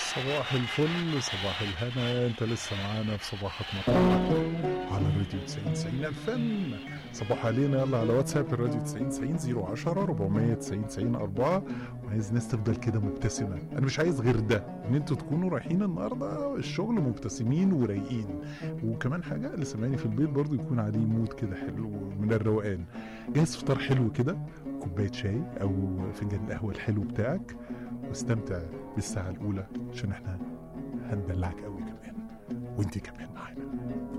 صباح الفل صباح الهنا انت لسه معانا في صباحك مطلع على الراديو 90 90 الفن صباح علينا يلا على واتساب الراديو 90 90 010 490 90 4 وعايز ناس تفضل كده مبتسمه انا مش عايز غير ده ان انتوا تكونوا رايحين النهارده الشغل مبتسمين ورايقين وكمان حاجه اللي سامعني في البيت برضو يكون عليه مود كده حلو من الروقان جاهز فطار حلو كده كوبايه شاي او فنجان القهوه الحلو بتاعك واستمتع بالساعه الاولى عشان احنا هندلعك قوي كمان وانت كمان معانا